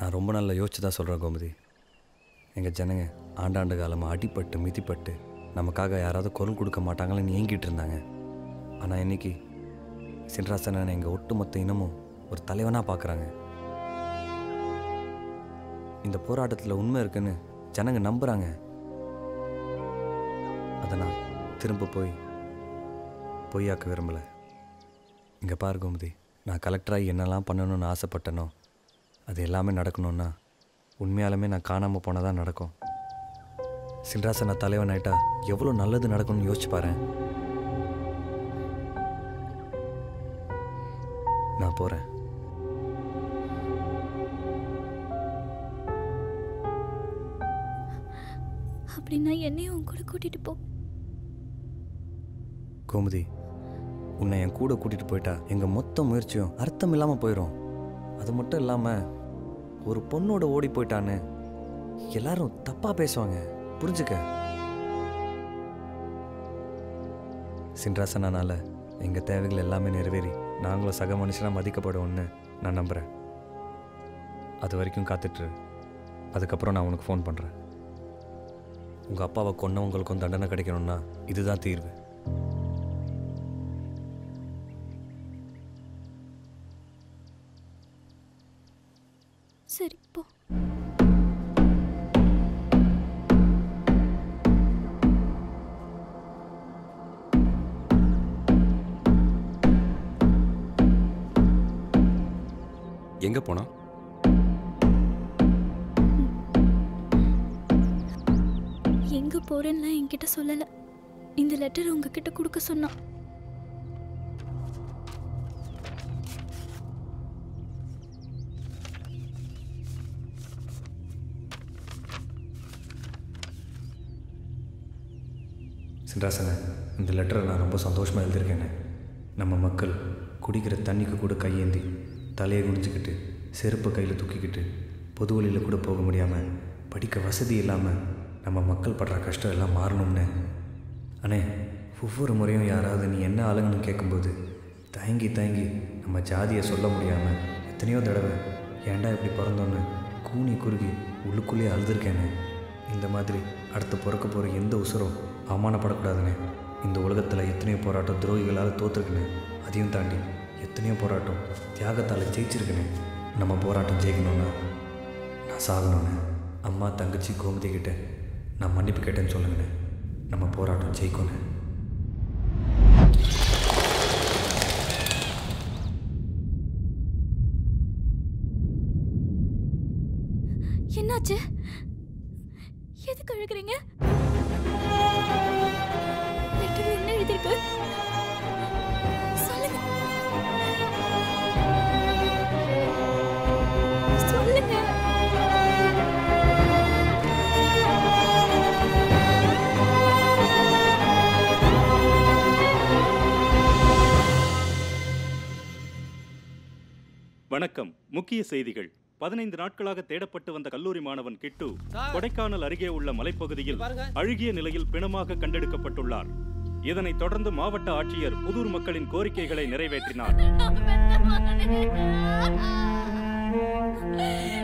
நான் ரொம்ப நல்லா யோசிச்சு தான் சொல்கிறேன் கோமதி எங்கள் ஜனங்க ஆண்டாண்டு காலமாக அடிபட்டு மிதிப்பட்டு நமக்காக யாராவது குரல் கொடுக்க மாட்டாங்களான்னு ஏங்கிட்டு இருந்தாங்க ஆனால் இன்னைக்கு சின்ராசனன் எங்கள் ஒட்டுமொத்த இனமும் ஒரு தலைவனாக பார்க்குறாங்க இந்த போராட்டத்தில் உண்மை இருக்குன்னு ஜனங்க நம்புகிறாங்க அதை நான் திரும்ப போய் பொய்யாக்க விரும்பலை இங்கே பாரு கோமதி நான் கலெக்டராகி என்னெல்லாம் பண்ணணும்னு ஆசைப்பட்டனோ அது எல்லாமே நடக்கணும்னா உண்மையாலுமே நான் காணாமல் போனதா நடக்கும் சின்ராசன தலைவன் ஆயிட்டா எவ்வளோ நல்லது நடக்கும்னு யோசிச்சு பாரு நான் போகிறேன் அப்படின்னா என்னையும் உன் கூட கூட்டிட்டு போ கோமதி உன்னை என் கூட கூட்டிகிட்டு போயிட்டா எங்கள் மொத்த முயற்சியும் அர்த்தம் இல்லாமல் போயிடும் அது மட்டும் இல்லாமல் ஒரு பொண்ணோட ஓடி போயிட்டான்னு எல்லாரும் தப்பாக பேசுவாங்க புரிஞ்சுக்க சின்ராசனால எங்கள் தேவைகள் எல்லாமே நிறைவேறி நாங்களும் சக மனுஷனாக மதிக்கப்படுவோம்னு நான் நம்புகிறேன் அது வரைக்கும் காத்துட்ரு அதுக்கப்புறம் நான் உனக்கு ஃபோன் பண்ணுறேன் உங்கள் அப்பாவை கொன்னவங்களுக்கும் தண்டனை கிடைக்கணும்னா இதுதான் தீர்வு சரி போ எங்கே போனா எங்க போறேன்னா என்கிட்ட சொல்லல இந்த லெட்டர் உங்ககிட்ட கொடுக்க சொன்னான் சின்ராசன இந்த லெட்டரை நான் ரொம்ப சந்தோஷமாக எழுதியிருக்கேனே நம்ம மக்கள் குடிக்கிற தண்ணிக்கு கூட கையேந்தி தலையை குனிஞ்சிக்கிட்டு செருப்பை கையில் தூக்கிக்கிட்டு பொது வழியில் கூட போக முடியாமல் படிக்க வசதி இல்லாமல் நம்ம மக்கள் படுற கஷ்டம் எல்லாம் மாறணும்னு அண்ணே ஒவ்வொரு முறையும் யாராவது நீ என்ன ஆளுங்கன்னு கேட்கும்போது தயங்கி தயங்கி நம்ம ஜாதியை சொல்ல முடியாமல் எத்தனையோ தடவை ஏன்டா இப்படி பிறந்தோன்னு கூனி குறுகி உள்ளுக்குள்ளேயே அழுதுருக்கேனே இந்த மாதிரி அடுத்து பிறக்க போகிற எந்த உசுரும் அவமானப்படக்கூடாதுண்ணே இந்த உலகத்தில் எத்தனையோ போராட்டம் துரோகிகளால் தோற்றுருக்குண்ணே அதையும் தாண்டி எத்தனையோ போராட்டம் தியாகத்தால் ஜெயிச்சிருக்குண்ணே நம்ம போராட்டம் ஜெயிக்கணும்னா நான் சாகணுண்ணே அம்மா தங்கச்சி கோமதி கிட்ட நான் மன்னிப்பு கேட்டேன்னு சொல்லுங்கண்ணே நம்ம போராட்டம் ஜெயிக்கணும் என்னாச்சு எதுக்கு அழுகுறீங்க லெட்டர் என்ன எழுதிருக்கு சொல்லுங்க சொல்லுங்க வணக்கம் முக்கிய செய்திகள் பதினைந்து நாட்களாக தேடப்பட்டு வந்த கல்லூரி மாணவன் கிட்டு கொடைக்கானல் அருகே உள்ள மலைப்பகுதியில் அழுகிய நிலையில் பிணமாக கண்டெடுக்கப்பட்டுள்ளார் இதனைத் தொடர்ந்து மாவட்ட ஆட்சியர் புதூர் மக்களின் கோரிக்கைகளை நிறைவேற்றினார்